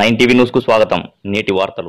Nine TV news కు స్వాగతం నేటి వార్తలు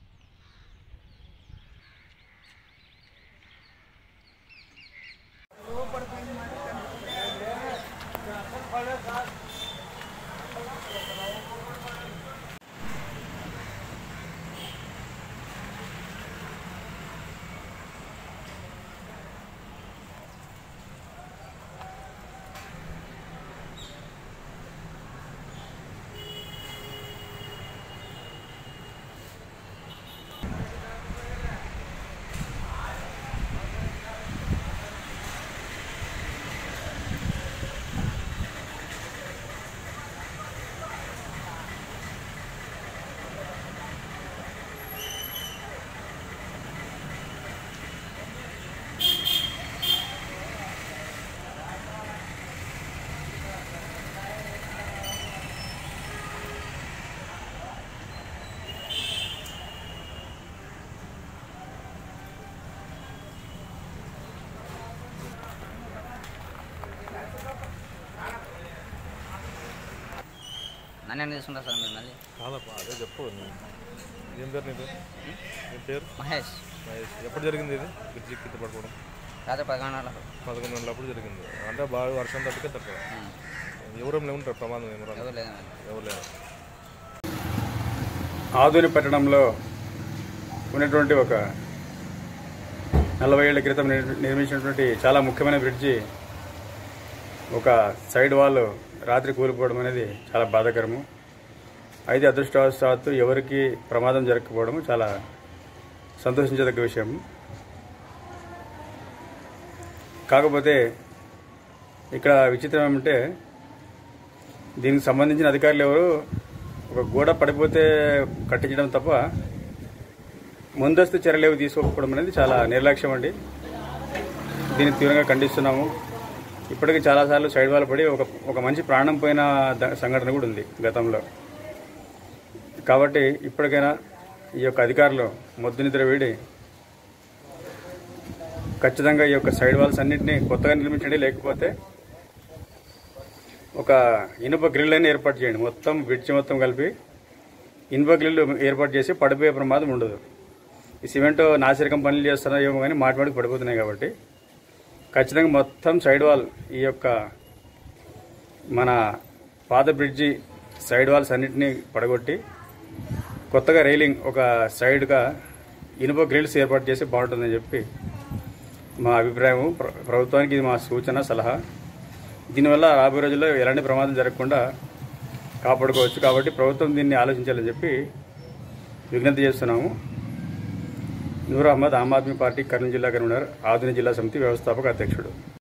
నన్ను తీసుకుంటారు సార్ మీరు మళ్ళీ కాదప్పా అదే చెప్పు ఏం పేరు నీకు నీ పేరు మహేష్ మహేష్ ఎప్పుడు జరిగింది ఇది బ్రిడ్జి కింద పడిపోవడం రాత్రి పదకొండు గంటలకు పదకొండు గంటలప్పుడు జరిగింది అంటే బాగా వర్షం తప్పితే తక్కువ ఎవరు ఉంటారు ప్రమాదం ఏమో రాదు. ఎవరు లేదు మరి. ఎవరు లేరు ఆధుని పట్టణంలో ఉన్నటువంటి ఒక నలభై ఏళ్ల క్రితం నిర్- నిర్మించినటువంటి చాలా ముఖ్యమైన బ్రిడ్జి ఒక సైడ్ వాల్ రాత్రి కూలిపోవడం అనేది చాలా బాధాకరము అయితే అదృష్టవశాత్తు ఎవరికి ప్రమాదం జరగకపోవడం చాలా సంతోషించదగ్గ విషయం కాకపోతే ఇక్కడ విచిత్రం ఏమంటే దీనికి సంబంధించిన అధికారులు ఎవరు ఒక గోడ పడిపోతే కట్టించడం తప్ప ముందస్తు చర్యలు ఏవి తీసుకోకపోవడం అనేది చాలా నిర్లక్ష్యం అండి దీన్ని తీవ్రంగా ఖండిస్తున్నాము ఇప్పటికీ చాలాసార్లు సైడ్ వాల్ పడి ఒక ఒక మంచి ప్రాణం పోయిన ద- సంఘటన కూడా ఉంది గతంలో కాబట్టి ఇప్పటికైనా ఈ యొక్క అధికారులు మొద్దు నిద్ర వీడి ఖచ్చితంగా ఈ యొక్క సైడ్ వాల్స్ అన్నింటినీ కొత్తగా నిర్మించండి లేకపోతే ఒక ఇనుప గ్రిల్ అని ఏర్పాటు చేయండి మొత్తం బ్రిడ్జ్ మొత్తం కలిపి ఇనుప గ్రిల్ ఏర్పాటు చేసి పడిపోయే ప్రమాదం ఉండదు ఈ సిమెంట్ నాసిరకం పనులు చేస్తున్నా ఏమో కానీ మాటి మాటికి పడిపోతున్నాయి కాబట్టి ఖచ్చితంగా మొత్తం సైడ్ వాల్ ఈ యొక్క మన పాత బ్రిడ్జి సైడ్ వాల్స్ అన్నింటినీ పడగొట్టి కొత్తగా రైలింగ్ ఒక సైడ్గా ఇనుప గ్రిల్స్ ఏర్పాటు చేసి బాగుంటుందని చెప్పి మా అభిప్రాయం ప్ర- ప్రభుత్వానికి ఇది మా సూచన సలహా దీనివల్ల రాబోయే రోజుల్లో ఎలాంటి ప్రమాదం జరగకుండా కాపాడుకోవచ్చు కాబట్టి ప్రభుత్వం దీన్ని ఆలోచించాలని చెప్పి విజ్ఞప్తి చేస్తున్నాము నూర్ అహ్మద్ ఆమ్ ఆద్మీ పార్టీ కర్నూలు జిల్లా కన్వీనర్ ఆధునిక జిల్లా సమితి వ్యవస్థాపక అధ్యక్షుడు